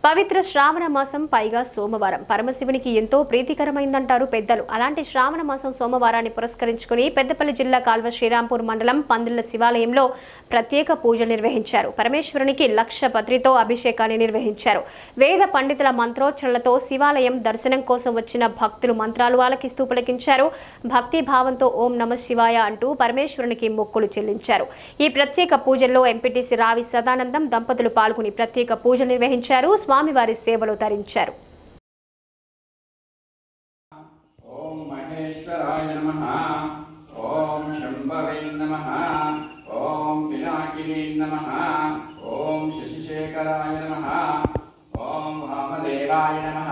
పవిత్ర శ్రావణ మాసం పైగా సోమవారం పరమశివునికి ఎంతో ప్రీతికరమైందంటారు పెద్దలు అలాంటి శ్రావణ మాసం సోమవారాన్ని పురస్కరించుకుని పెద్దపల్లి జిల్లా కాల్వ శ్రీరాంపూర్ మండలం పందిళ్ల శివాలయంలో ప్రత్యేక పూజలు నిర్వహించారు పరమేశ్వరునికి లక్ష పత్రితో అభిషేకాన్ని నిర్వహించారు వేద పండితుల మంత్రోచ్చరణలతో శివాలయం దర్శనం కోసం వచ్చిన భక్తులు మంత్రాలు ఆలకిస్తూ పులకించారు భక్తి భావంతో ఓం నమ శివాయ అంటూ పరమేశ్వరునికి మొక్కులు చెల్లించారు ఈ ప్రత్యేక పూజల్లో ఎంపీటీసీ రావి సదానందం దంపతులు పాల్గొని ప్రత్యేక పూజలు నిర్వహించారు స్వామివారి సేవలు తరించారు ఓం మహేశ్వరాయ నమ ఓం శంభవే నమ ఓం పినాకినే నమ ఓం శశిశేఖరాయ నమ ఓం వామదేవాయ నమ